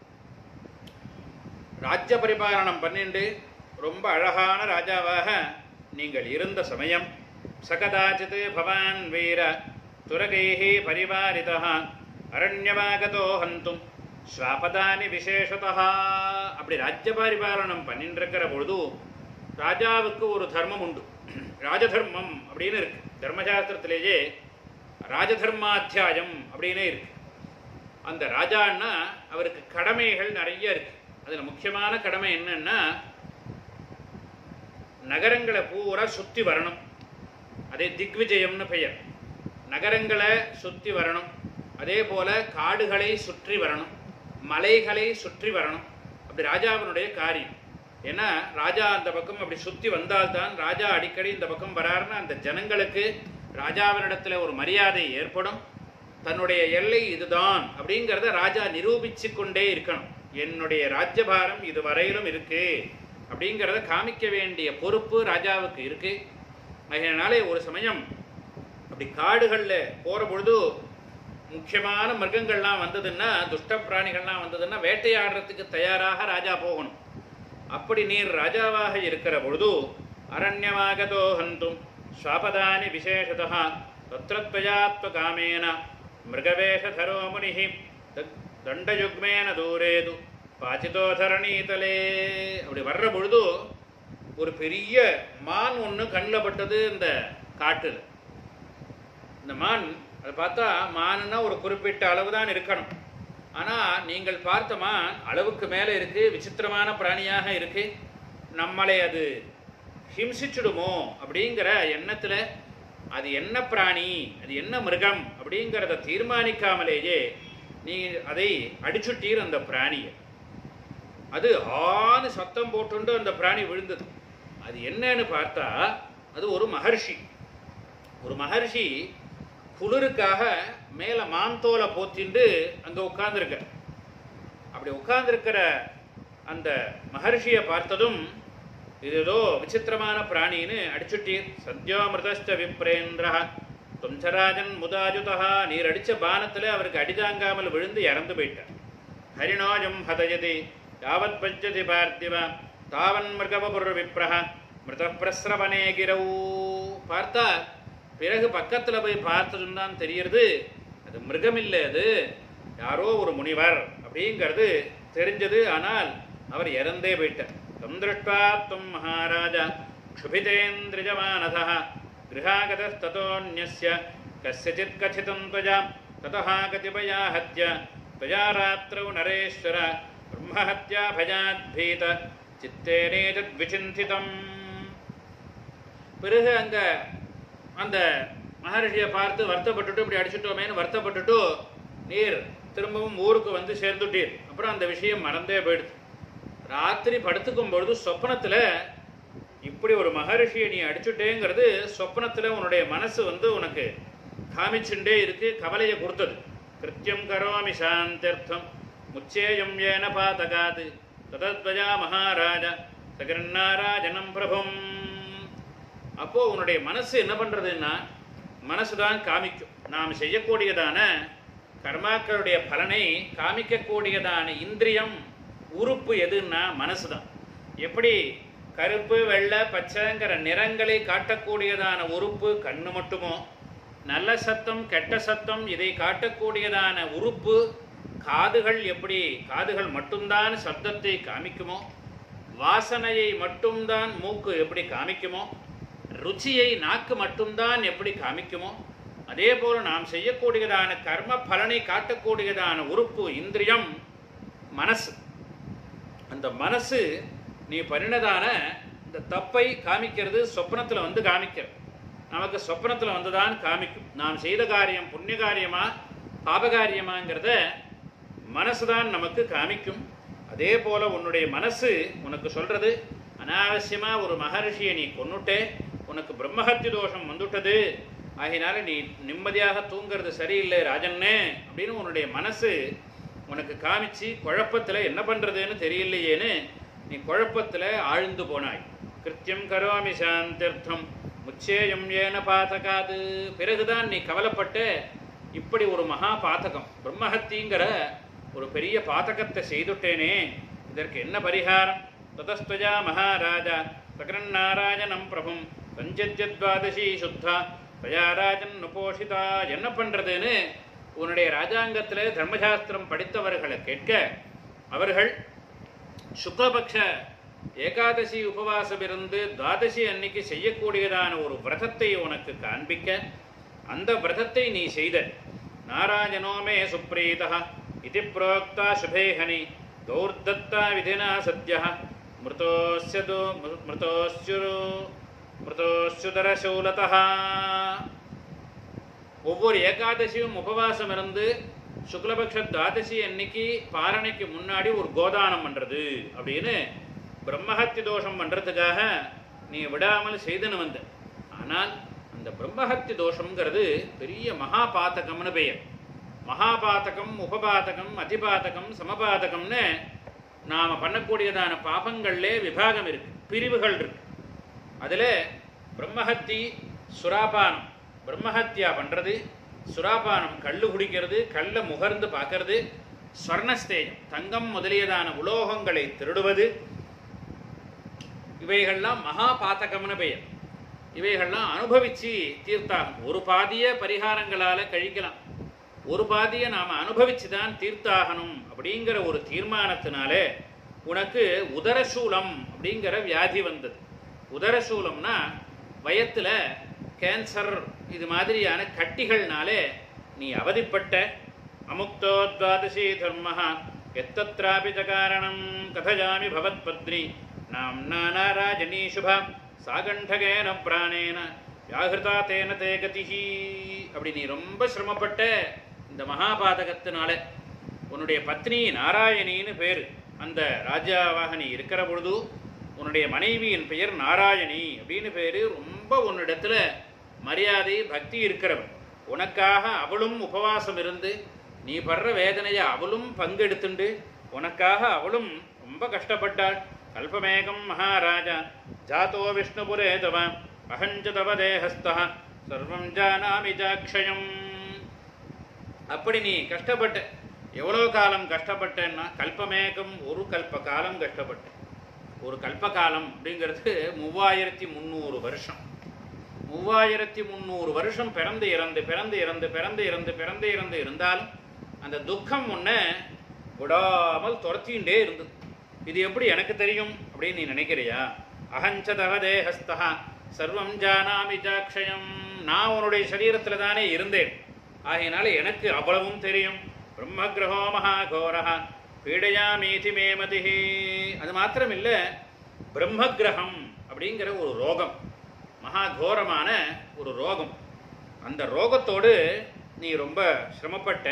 ராஜ்ய பரிபாலனம் பண்ணிண்டு ரொம்ப அழகான ராஜாவாக நீங்கள் இருந்த சமயம் சகதாச்சித் பவான் வீர துரகைஹி பரிவாரிதா அரண்யமாகதோ ஹந்தும் ஸ்வாபதானி விசேஷதா அப்படி ராஜ்ய பரிபாலனம் பண்ணிட்டு இருக்கிற பொழுது ராஜாவுக்கு ஒரு தர்மம் உண்டு ராஜதர்மம் அப்படின்னு இருக்கு தர்மசாஸ்திரத்திலேயே ராஜதர்மாத்தியாயம் அப்படின்னே இருக்கு அந்த ராஜான்னா அவருக்கு கடமைகள் நிறைய இருக்கு அதில் முக்கியமான கடமை என்னன்னா நகரங்களை பூரா சுற்றி வரணும் அதே திக்விஜயம்னு பெயர் நகரங்களை சுற்றி வரணும் அதே போல காடுகளை சுற்றி வரணும் மலைகளை சுற்றி வரணும் அப்படி ராஜாவினுடைய காரியம் ஏன்னா ராஜா அந்த பக்கம் அப்படி சுற்றி வந்தால்தான் ராஜா அடிக்கடி இந்த பக்கம் வராருன்னு அந்த ஜனங்களுக்கு ராஜாவினிடத்தில் ஒரு மரியாதை ஏற்படும் தன்னுடைய எல்லை இதுதான் அப்படிங்கிறத ராஜா நிரூபிச்சு கொண்டே இருக்கணும் என்னுடைய ராஜ்யபாரம் இது வரையிலும் இருக்கு அப்படிங்கிறத காமிக்க வேண்டிய பொறுப்பு ராஜாவுக்கு இருக்கு அதனாலே ஒரு சமயம் அப்படி காடுகளில் போகிற பொழுது முக்கியமான மிருகங்கள்லாம் வந்ததுன்னா துஷ்ட பிராணிகள்லாம் வந்ததுன்னா வேட்டையாடுறதுக்கு தயாராக ராஜா போகணும் அப்படி நீர் ராஜாவாக இருக்கிற பொழுது அரண்யமாகதோ ஹந்தும் ஸ்வாபதானி விசேஷதா தத்ரத்வயாத்வ காமேன மிருகவேஷதரோ முனிஹி தத் தண்டயுக்மேன தூரேது பாச்சிதோ தரணீதலே அப்படி வர்ற பொழுது ஒரு பெரிய மான் ஒன்று கண்ணில் பட்டது இந்த காட்டில் இந்த மான் அதை பார்த்தா மானுன்னா ஒரு குறிப்பிட்ட அளவு தான் இருக்கணும் ஆனால் நீங்கள் பார்த்த மான் அளவுக்கு மேலே இருக்கு விசித்திரமான பிராணியாக இருக்கு நம்மளை அது ஹிம்சிச்சுடுமோ அப்படிங்கிற எண்ணத்தில் அது என்ன பிராணி அது என்ன மிருகம் அப்படிங்கிறத தீர்மானிக்காமலேயே நீ அதை அடிச்சுட்டீர் அந்த பிராணியை அது ஆன்னு சத்தம் போட்டுண்டு அந்த பிராணி விழுந்தது அது என்னன்னு பார்த்தா அது ஒரு மகர்ஷி ஒரு மகர்ஷி குளிருக்காக மேலே மாந்தோலை போத்திண்டு அங்கே உட்கார்ந்துருக்க அப்படி உட்கார்ந்துருக்கிற அந்த மகர்ஷியை பார்த்ததும் இது ஏதோ விசித்திரமான பிராணின்னு அடிச்சுட்டீர் சத்யோமிருதஸ்ட விப்ரேந்திரா தும்சராஜன் முதாஜுதா நீர் அடித்த பானத்தில் அவருக்கு அடிதாங்காமல் விழுந்து இறந்து போயிட்டார் ஹரிணோஜம் ஹதயதி யாவத் பஞ்சதி பார்த்திவ தாவன் மிருகவபுர் விப்ரஹ மிருத பிரஸ்ரவனே கிரவு பார்த்தா பிறகு பக்கத்தில் போய் பார்த்ததும் தான் தெரியறது அது மிருகம் இல்லை அது யாரோ ஒரு முனிவர் அப்படிங்கிறது தெரிஞ்சது ஆனால் அவர் இறந்தே போயிட்டார் தம் திருஷ்டா தும் மகாராஜா க்ஷுபிதேந்திரிஜமானதா गृहागतस्ततोऽन्यस्य कस्यचित् कथितं त्वया ततः कतिपया हत्य त्वया रात्रौ नरेश्वर ब्रह्महत्या भयाद्भीत சித்தேனேதத்விசிந்திதம் பிறகு அங்கே அந்த மகரிஷியை பார்த்து வருத்தப்பட்டுட்டு இப்படி அடிச்சுட்டோமேன்னு வருத்தப்பட்டுட்டு நீர் திரும்பவும் ஊருக்கு வந்து சேர்ந்துட்டீர் அப்புறம் அந்த விஷயம் மறந்தே போயிடுது ராத்திரி படுத்துக்கும் பொழுது சொப்னத்தில் இப்படி ஒரு மகரிஷியை நீ அடிச்சுட்டேங்கிறது சொப்னத்தில் உன்னுடைய மனசு வந்து உனக்கு காமிச்சுண்டே இருக்கு கவலையை கொடுத்தது கிருத்தியம் கரோமி சாந்தியர்த்தம் முச்சேயம் ஏன பாதகாது ததத்வஜா மகாராஜ சகிருநாராஜனம் பிரபும் அப்போ உன்னுடைய மனசு என்ன பண்றதுன்னா மனசு தான் காமிக்கும் நாம் செய்யக்கூடியதான கர்மாக்களுடைய பலனை காமிக்கக்கூடியதான இந்திரியம் உறுப்பு எதுன்னா மனசு தான் எப்படி கருப்பு வெள்ளை பச்சைங்கிற நிறங்களை காட்டக்கூடியதான உறுப்பு கண்ணு மட்டுமோ நல்ல சத்தம் கெட்ட சத்தம் இதை காட்டக்கூடியதான உறுப்பு காதுகள் எப்படி காதுகள் மட்டும்தான் சப்தத்தை காமிக்குமோ வாசனையை மட்டும்தான் மூக்கு எப்படி காமிக்குமோ ருச்சியை நாக்கு மட்டும்தான் எப்படி காமிக்குமோ அதே போல நாம் செய்யக்கூடியதான கர்ம பலனை காட்டக்கூடியதான உறுப்பு இந்திரியம் மனசு அந்த மனசு நீ பண்ணினதான இந்த தப்பை காமிக்கிறது சொப்னத்தில் வந்து காமிக்கிறது நமக்கு சொப்னத்தில் வந்து தான் காமிக்கும் நாம் செய்த காரியம் புண்ணிய காரியமா பாபகாரியமாங்கிறத மனசு தான் நமக்கு காமிக்கும் அதே போல உன்னுடைய மனசு உனக்கு சொல்றது அனாவசியமா ஒரு மகரிஷியை நீ கொன்னுட்டே உனக்கு பிரம்மஹத்தி தோஷம் வந்துட்டது ஆகினால நீ நிம்மதியாக தூங்குறது சரியில்லை ராஜன்னே அப்படின்னு உன்னுடைய மனசு உனக்கு காமிச்சு குழப்பத்தில் என்ன பண்ணுறதுன்னு தெரியலையேன்னு நீ குழப்பத்தில் ஆழ்ந்து போனாய் கிருத்தியம் கரோமி சாந்தியர்த்தம் முச்சேயம் ஏன பாதகாது பிறகுதான் நீ கவலைப்பட்டு இப்படி ஒரு மகா பாதகம் பிரம்மஹத்திங்கிற ஒரு பெரிய பாதகத்தை செய்துட்டேனே இதற்கு என்ன பரிகாரம் ததஸ்துஜா மகாராஜா சகரநாராயணம் பிரபும் பஞ்சத்யத்வாதசி சுத்தா பயாராஜன் நுபோஷிதா என்ன பண்ணுறதுன்னு உன்னுடைய ராஜாங்கத்தில் தர்மசாஸ்திரம் படித்தவர்களை கேட்க அவர்கள் சுக்லபக்ஷ ஏகாதசி உபவாசம் இருந்து துவாதசி அன்னைக்கு செய்யக்கூடியதான ஒரு விரதத்தை உனக்கு காண்பிக்க அந்த விரதத்தை நீ செய்த நாராயணோ மே சுப்ரீதா இது புரோக்தா சுபேஹனி கௌர்தத்தா விதினா சத்ய மிருதோஸ்ய தோ மிருதோஸ்யு மிருதோஸ்யுதரசூலதா ஒவ்வொரு ஏகாதசியும் உபவாசம் இருந்து சுக்லபக்ஷ துவாதசி அன்னைக்கு பாரணைக்கு முன்னாடி ஒரு கோதானம் பண்ணுறது அப்படின்னு பிரம்மஹத்தி தோஷம் பண்ணுறதுக்காக நீ விடாமல் செய்துன்னு வந்த ஆனால் அந்த பிரம்மஹத்தி தோஷம்ங்கிறது பெரிய மகா பாத்தகம்னு பெயர் மகாபாதகம் உபபாதகம் அதிபாதகம் சமபாதகம்னு நாம் பண்ணக்கூடியதான பாபங்கள்லே விபாகம் இருக்கு பிரிவுகள் இருக்கு அதில் பிரம்மஹத்தி சுராபானம் பிரம்மஹத்யா பண்ணுறது சுராபானம் கள்ளு குடிக்கிறது கல்லை முகர்ந்து பார்க்கறது ஸ்வர்ணஸ்தேஜம் தங்கம் முதலியதான உலோகங்களை திருடுவது இவைகள்லாம் மகா பாத்தகம்னு பெயர் இவைகள்லாம் அனுபவிச்சு தீர்த்தாகும் ஒரு பாதிய பரிகாரங்களால கழிக்கலாம் ஒரு பாதியை நாம் அனுபவிச்சு தான் தீர்த்தாகணும் அப்படிங்கிற ஒரு தீர்மானத்தினாலே உனக்கு உதரசூலம் அப்படிங்கிற வியாதி வந்தது உதரசூலம்னா வயத்தில் கேன்சர் இது மாதிரியான கட்டிகள்னாலே நீ அவதிப்பட்ட அமுக்தோ துவாதசி தர்ம எத்தத்ராபி காரணம் கதஜாமி பவத்பத்னி நாம் நாராஜனீ சுபா சாகண்டகேன பிராணேன வியாகிருதா தேன தே கதிஹி அப்படி நீ ரொம்ப சிரமப்பட்ட இந்த மகாபாதகத்தினால உன்னுடைய பத்னி நாராயணின்னு பேர் அந்த ராஜாவாக நீ இருக்கிற பொழுது உன்னுடைய மனைவியின் பெயர் நாராயணி அப்படின்னு பேர் ரொம்ப உன்னிடத்துல மரியாதை பக்தி இருக்கிறவன் உனக்காக அவளும் உபவாசம் இருந்து நீ படுற வேதனையை அவளும் பங்கெடுத்துண்டு உனக்காக அவளும் ரொம்ப கஷ்டப்பட்டாள் கல்பமேகம் மகாராஜா ஜாதோ விஷ்ணுபுரே தவ அகஞ்ச தவ தேகஸ்தா சர்வம் ஜானாமி ஜாக்ஷயம் அப்படி நீ கஷ்டப்பட்ட எவ்வளோ காலம் கஷ்டப்பட்டேன்னா கல்பமேகம் ஒரு கல்ப காலம் கஷ்டப்பட்ட ஒரு கல்பகாலம் அப்படிங்கிறது மூவாயிரத்தி முந்நூறு வருஷம் மூவாயிரத்தி முந்நூறு வருஷம் பிறந்து இறந்து பிறந்து இறந்து பிறந்து இறந்து பிறந்து இறந்து இருந்தாலும் அந்த துக்கம் ஒன்று விடாமல் துரத்திண்டே இருந்தது இது எப்படி எனக்கு தெரியும் அப்படின்னு நீ நினைக்கிறியா அகஞ்சதவ தேகஸ்தா சர்வம் ஜானாமி ஜாக்ஷயம் நான் உன்னுடைய சரீரத்தில் தானே இருந்தேன் ஆகையினால எனக்கு அவ்வளவும் தெரியும் பிரம்மகிரகோ மகாகோரா பீடையாமீதி மேமதிஹி அது மாத்திரம் இல்லை பிரம்மகிரகம் அப்படிங்கிற ஒரு ரோகம் மகாகோரமான ஒரு ரோகம் அந்த ரோகத்தோடு நீ ரொம்ப சிரமப்பட்ட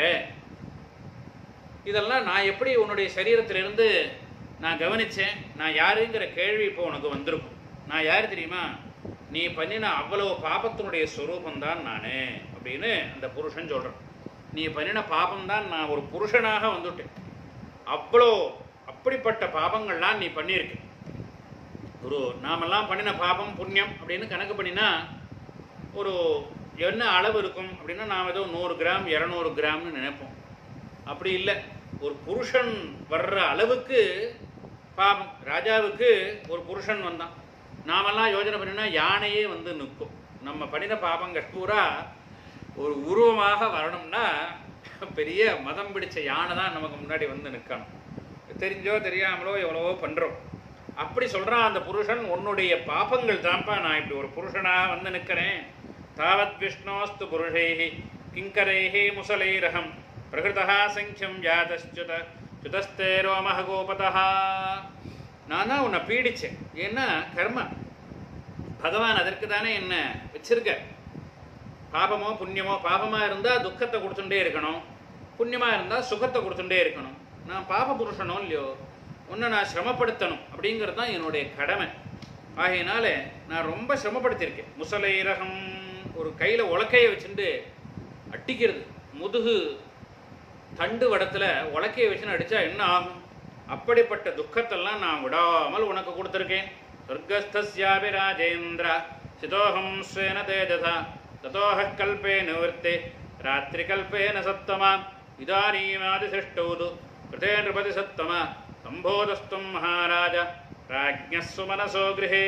இதெல்லாம் நான் எப்படி உன்னுடைய சரீரத்திலிருந்து நான் கவனிச்சேன் நான் யாருங்கிற கேள்வி இப்போ உனக்கு வந்திருக்கும் நான் யார் தெரியுமா நீ பண்ணின அவ்வளவு பாபத்தினுடைய ஸ்வரூபந்தான் நான் அப்படின்னு அந்த புருஷன் சொல்கிறான் நீ பண்ணின பாபம்தான் நான் ஒரு புருஷனாக வந்துட்டேன் அவ்வளோ அப்படிப்பட்ட பாபங்கள்லாம் நீ பண்ணியிருக்க ஒரு நாமெல்லாம் பண்ணின பாபம் புண்ணியம் அப்படின்னு கணக்கு பண்ணினா ஒரு என்ன அளவு இருக்கும் அப்படின்னா நாம் ஏதோ நூறு கிராம் இரநூறு கிராம்னு நினைப்போம் அப்படி இல்லை ஒரு புருஷன் வர்ற அளவுக்கு பாபம் ராஜாவுக்கு ஒரு புருஷன் வந்தான் நாமெல்லாம் யோஜனை பண்ணினா யானையே வந்து நிற்கும் நம்ம பண்ணின பாபங்கள் பூரா ஒரு உருவமாக வரணும்னா பெரிய மதம் பிடிச்ச யானை தான் நமக்கு முன்னாடி வந்து நிற்கணும் தெரிஞ்சோ தெரியாமலோ எவ்வளவோ பண்ணுறோம் அப்படி சொல்கிறான் அந்த புருஷன் உன்னுடைய பாபங்கள் தான்ப்பா நான் இப்படி ஒரு புருஷனாக வந்து நிற்கிறேன் தாவத் விஷ்ணோஸ்து புருஷைஹி கிங்கரைஹி முசலைரகம் பிரகிருதா சங்கியம் ஜாதச்சுத சுதஸ்தே ரோமஹ கோபதா நான் தான் உன்னை பீடிச்சேன் ஏன்னா கர்ம பகவான் அதற்கு தானே என்ன வச்சிருக்க பாபமோ புண்ணியமோ பாபமாக இருந்தால் துக்கத்தை கொடுத்துட்டே இருக்கணும் புண்ணியமாக இருந்தால் சுகத்தை கொடுத்துட்டே இருக்கணும் நான் பாப புருஷனோ இல்லையோ உன்னை நான் சிரமப்படுத்தணும் அப்படிங்கிறது தான் என்னுடைய கடமை ஆகையினால நான் ரொம்ப சிரமப்படுத்தியிருக்கேன் முசலைரகம் ஒரு கையில் உலக்கையை வச்சுட்டு அட்டிக்கிறது முதுகு தண்டு வடத்தில் உலக்கையை வச்சுன்னு அடித்தா என்ன ஆகும் அப்படிப்பட்ட துக்கத்தெல்லாம் நான் விடாமல் உனக்கு கொடுத்துருக்கேன் சொர்க்கஸ்தியாபி ராஜேந்திர சிதோகம் ஸ்வேன தேஜசா ததோஹ கல்பே நிவர்த்தே ராத்திரி கல்பேன சத்தமா இதானீமாதிசிஷ்டௌது கிருதே நிருபதி சத்தமா சம்போதஸ்தும் மகாராஜ ராஜ்ஞஸ்ஸு மனசோ கிருஹே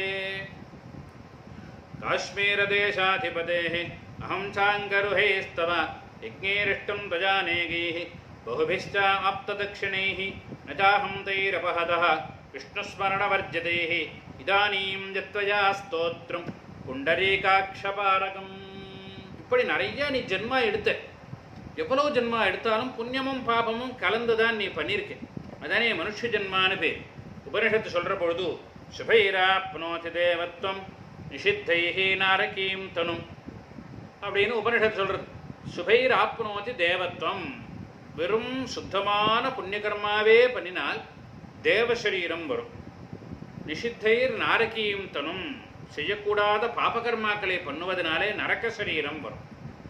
काश्मीरदेशाधिपतेः अहं चाङ्गरुहैस्तव यज्ञैरिष्टं त्वजानेगैः बहुभिश्च आप्तदक्षिणैः न चाहं तैरपहतः विष्णुस्मरणवर्जितैः इदानीं यत्त्वया स्तोत्रं புண்டரீகாட்சபாரகம் இப்படி நிறைய நீ ஜென்மா எடுத்த எவ்வளவு ஜென்மா எடுத்தாலும் புண்ணியமும் பாபமும் கலந்து தான் நீ பண்ணியிருக்க அதானே மனுஷ ஜென்மான்னு பேர் உபனிஷத்து சொல்ற பொழுது சுபைராப்னோதி தேவத்வம் நிஷித்தைஹி நாரகீம் தனும் அப்படின்னு உபனிஷத்து சொல்றது சுபைர் ஆப்னோதி தேவத்வம் வெறும் சுத்தமான புண்ணியகர்மாவே பண்ணினால் தேவசரீரம் வரும் நிஷித்தைர் நாரகீம் தனும் செய்யக்கூடாத பாபகர்மாக்களை பண்ணுவதனாலே நரக சரீரம் வரும்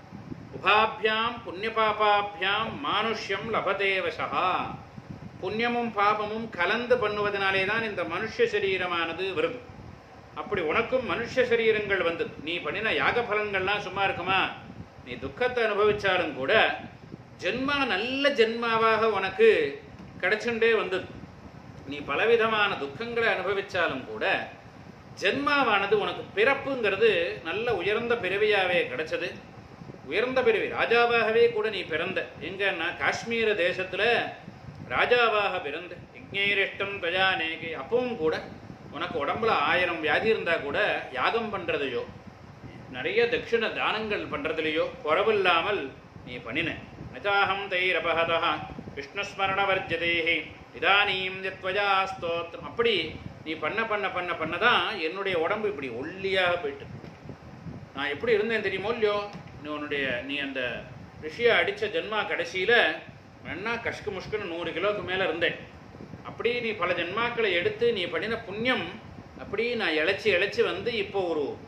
உபாபியாம் புண்ணிய பாபாபியாம் மானுஷ்யம் லபதேவசா புண்ணியமும் பாபமும் கலந்து பண்ணுவதனாலே தான் இந்த மனுஷ சரீரமானது வருது அப்படி உனக்கும் மனுஷ சரீரங்கள் வந்தது நீ பண்ணின யாக பலன்கள்லாம் சும்மா இருக்குமா நீ துக்கத்தை அனுபவிச்சாலும் கூட ஜென்மா நல்ல ஜென்மாவாக உனக்கு கிடைச்சுட்டே வந்தது நீ பலவிதமான துக்கங்களை அனுபவிச்சாலும் கூட ஜென்மாவானது உனக்கு பிறப்புங்கிறது நல்ல உயர்ந்த பிறவியாவே கிடைச்சது உயர்ந்த பிறவி ராஜாவாகவே கூட நீ பிறந்த எங்கன்னா காஷ்மீர தேசத்துல ராஜாவாக பிறந்த யஜ்ஞைரிஷ்டம் பிரஜானேகி அப்பவும் கூட உனக்கு உடம்புல ஆயிரம் வியாதி இருந்தா கூட யாகம் பண்றதையோ நிறைய தட்சிண தானங்கள் பண்றதுலையோ குறவில்லாமல் நீ பண்ணின நச்சாஹம் தைரபகதா விஷ்ணுஸ்மரண வர்ஜதேஹி இதானீம் யத்வஜா ஸ்தோத்திரம் அப்படி நீ பண்ண பண்ண பண்ண பண்ண தான் என்னுடைய உடம்பு இப்படி ஒல்லியாக போயிட்டு நான் எப்படி இருந்தேன் தெரியுமோ இல்லையோ நீ உன்னுடைய நீ அந்த ரிஷியை அடித்த ஜென்மா கடைசியில் வேணா கஷ்கு முஷ்குன்னு நூறு கிலோவுக்கு மேலே இருந்தேன் அப்படி நீ பல ஜென்மாக்களை எடுத்து நீ பண்ணின புண்ணியம் அப்படி நான் இழைச்சி இழைச்சி வந்து இப்போ ஒரு ஒரு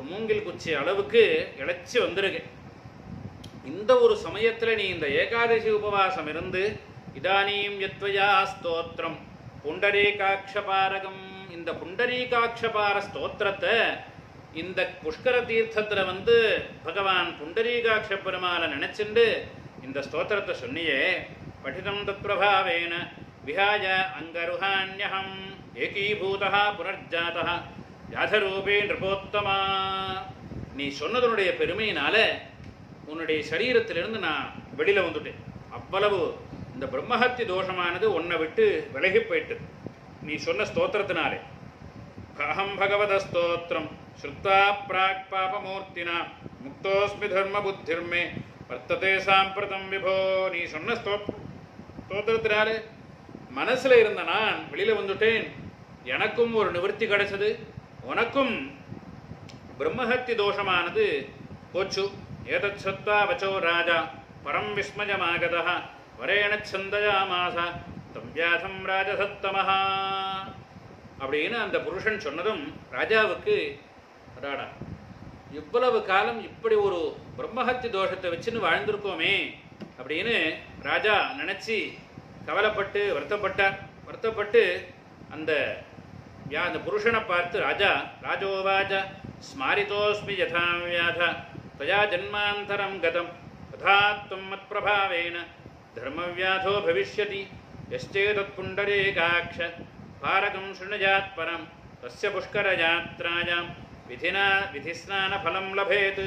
மூங்கில் குச்சி அளவுக்கு இழைச்சி வந்திருக்கு இந்த ஒரு சமயத்துல நீ இந்த ஏகாதசி உபவாசம் இருந்து இதானீம் யத்வயா ஸ்தோத்திரம் புண்டரீகாட்சபாரகம் இந்த புண்டரீகாட்சபார ஸ்தோத்திரத்தை இந்த புஷ்கர தீர்த்தத்துல வந்து பகவான் புண்டரீகாட்ச பெருமாளை நினைச்சுண்டு இந்த ஸ்தோத்திரத்தை சொன்னியே படிதம் தத்பிரபாவேன விஹாய அங்கருஹான்யகம் ஏகீபூதா புனர்ஜாதா யாதரூபே நிருபோத்தமா நீ சொன்னதனுடைய பெருமையினால உன்னுடைய சரீரத்திலிருந்து நான் வெளியில வந்துட்டேன் அவ்வளவு இந்த பிரம்மஹத்தி தோஷமானது உன்னை விட்டு விலகி போயிட்டு நீ சொன்ன ஸ்தோத்திரத்தினாலே அகம் பகவத ஸ்தோத்திரம் ஸ்ருத்தா பிராக் பாபமூர்த்தினா முக்தோஸ்மி தர்ம புத்திர்மே வர்த்ததே சாம்பிரதம் விபோ நீ சொன்ன ஸ்தோ ஸ்தோத்திரத்தினாலே மனசுல இருந்த நான் வெளியில வந்துட்டேன் எனக்கும் ஒரு நிவர்த்தி கிடைச்சது உனக்கும் பிரம்மஹத்தி தோஷமானது போச்சு ஏதத் சத்வா வச்சோ ராஜா பரம் விஸ்மயமாகதः வரேண சந்தயாமாச தம் வியாசம் ராஜசத்தமஹா அப்படின்னு அந்த புருஷன் சொன்னதும் ராஜாவுக்கு அடாடா இவ்வளவு காலம் இப்படி ஒரு பிரம்மஹத்தி தோஷத்தை வச்சுன்னு வாழ்ந்திருக்கோமே அப்படின்னு ராஜா நினைச்சு கவலைப்பட்டு வருத்தப்பட்டார் வருத்தப்பட்டு அந்த யா அந்த புருஷனை பார்த்து ராஜா ராஜோவாஜ ஸ்மாரிதோஸ்மி யதா வியாத தயா ஜன்மாந்தரம் கதம் ததாத்வம் மத்பிரபாவேன தர்மவியாதோ பவிஷ்யதி யஸ்சேதத் புண்டரீகாட்ச பாரகம் சுணஜாத் பரம் தஸ்ய புஷ்கரயாத்ராயாம் விதினா விதிஸ்நான பலம் லபேத்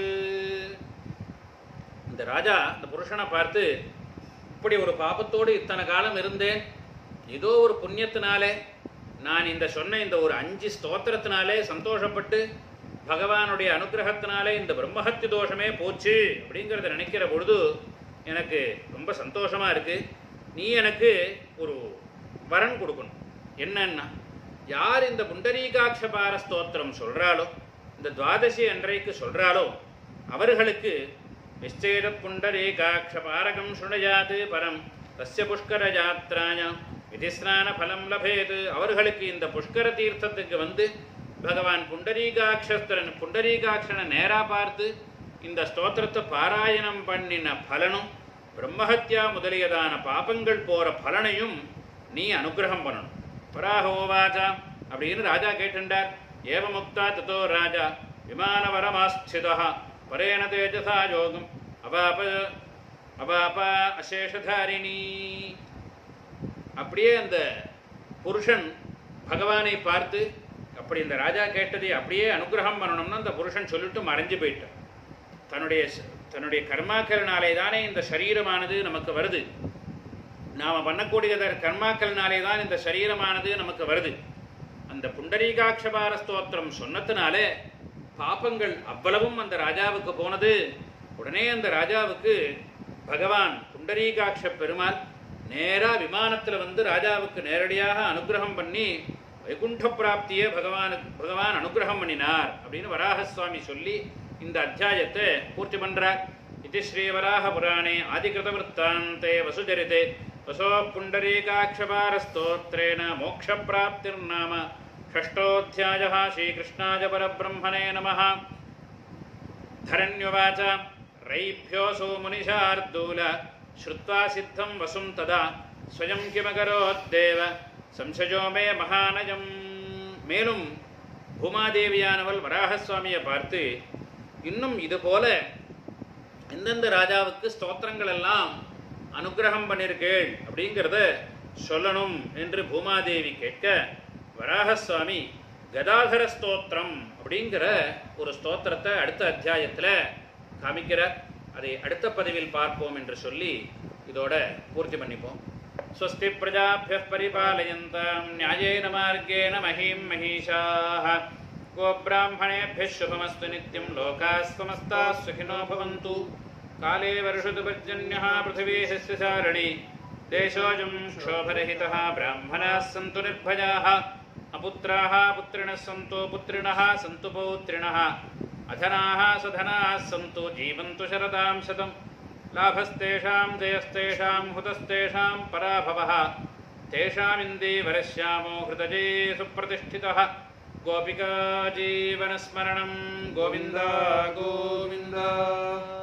இந்த ராஜா இந்த புருஷனை பார்த்து இப்படி ஒரு பாபத்தோடு இத்தனை காலம் இருந்தேன் ஏதோ ஒரு புண்ணியத்தினாலே நான் இந்த சொன்ன இந்த ஒரு அஞ்சு ஸ்தோத்திரத்தினாலே சந்தோஷப்பட்டு பகவானுடைய அனுகிரகத்தினாலே இந்த பிரம்மஹத்தி தோஷமே போச்சு அப்படிங்கிறத நினைக்கிற பொழுது எனக்கு ரொம்ப சந்தோஷமா இருக்கு நீ எனக்கு ஒரு வரன் கொடுக்கணும் என்னன்னா யார் இந்த புண்டரீகாட்சபார ஸ்தோத்திரம் சொல்றாளோ இந்த துவாதசி அன்றைக்கு சொல்றாளோ அவர்களுக்கு நிச்சேத புண்டரீகாட்ச பாரகம் சுணஜாது பரம் தஸ்ய புஷ்கர யாத்ராயாம் விதிஸ்நான பலம் லபேது அவர்களுக்கு இந்த புஷ்கர தீர்த்தத்துக்கு வந்து பகவான் புண்டரீகாட்சஸ்தரன் புண்டரீகாட்சனை நேரா பார்த்து இந்த ஸ்தோத்திரத்தை பாராயணம் பண்ணின பலனும் பிரம்மஹத்யா முதலியதான பாபங்கள் போற பலனையும் நீ அனுகிரகம் பண்ணணும் பராஹோவாச்சா அப்படின்னு ராஜா கேட்டுண்டார் ஏவமுக்தா ததோ ராஜா விமானவரமாஸ்திதா பரேண தேஜசா யோகம் அவாப அவாப அசேஷதாரிணி அப்படியே அந்த புருஷன் பகவானை பார்த்து அப்படி இந்த ராஜா கேட்டதை அப்படியே அனுகிரகம் பண்ணணும்னு அந்த புருஷன் சொல்லிட்டு மறைஞ்சு போயிட்டான் தன்னுடைய ச- தன்னுடைய கர்மாக்களினாலே தானே இந்த சரீரமானது நமக்கு வருது நாம் பண்ணக்கூடிய கர்மாக்களினாலே தான் இந்த சரீரமானது நமக்கு வருது அந்த புண்டரீகாட்சபார ஸ்தோத்திரம் சொன்னதுனாலே பாப்பங்கள் அவ்வளவும் அந்த ராஜாவுக்கு போனது உடனே அந்த ராஜாவுக்கு பகவான் புண்டரீகாட்ச பெருமாள் நேரா விமானத்துல வந்து ராஜாவுக்கு நேரடியாக அனுகிரகம் பண்ணி வைகுண்ட பிராப்தியே பகவானுக்கு பகவான் அனுகிரகம் பண்ணினார் அப்படின்னு வராக சுவாமி சொல்லி இந்த அத்தியாயத்தை பூர்த்தி பண்றார் இது ஸ்ரீவராக புராணே ஆதிகிருத விற்த்தாந்தே வசுச்சரிதே வசோ புண்டரீகாட்சபார ஸ்தோத்ரேன மோக்ஷ பிராப்திர்நாம षष्ठोऽध्यायः श्रीकृष्णाय परब्रह्मणे नमः धरण्युवाच रैभ्योऽसौ मुनिशार्दूल श्रुत्वा सिद्धं वसुं तदा स्वयं किमकरोद्देव संशयो मे மகானயம் மேலும் பூமாதேவியானவள் வராகசுவாமியை பார்த்து இன்னும் இது போல எந்தெந்த ராஜாவுக்கு ஸ்தோத்திரங்கள் எல்லாம் அனுக்கிரகம் பண்ணியிருக்கேள் அப்படிங்கிறத சொல்லணும் என்று பூமாதேவி கேட்க வராகசுவாமி கதாதர ஸ்தோத்திரம் அப்படிங்கிற ஒரு ஸ்தோத்திரத்தை அடுத்த அத்தியாயத்தில் காமிக்கிறார் அதை அடுத்த பதிவில் பார்ப்போம் என்று சொல்லி இதோட பூர்த்தி பண்ணிப்போம் ஸ்வஸ்தி பிரஜாபிய பரிபாலயந்தாம் நியாயேன மார்கேண மஹீம் மஹீஷாः गो ब्राह्मणेभ्यः शुभमस्तु नित्यं लोकाः समस्ताः सुखिनो भवन्तु काले वर्षतु पर्जन्यः पृथिवी सस्यसारिणी देशोऽयं क्षोभरहितः ब्राह्मणाः सन्तु निर्भयाः अपुत्राः पुत्रिणः सन्तु पुत्रिणः सन्तु पौत्रिणः अधनाः सधनाः सन्तु जीवन्तु शरदां शतम् लाभस्तेषां जयस्तेषां हुतस्तेषां पराभवः तेषामिन्दीवरश्यामो हृदये सुप्रतिष्ठितः गोपिका जीवनस्मरणं गोविन्द கோவிந்தா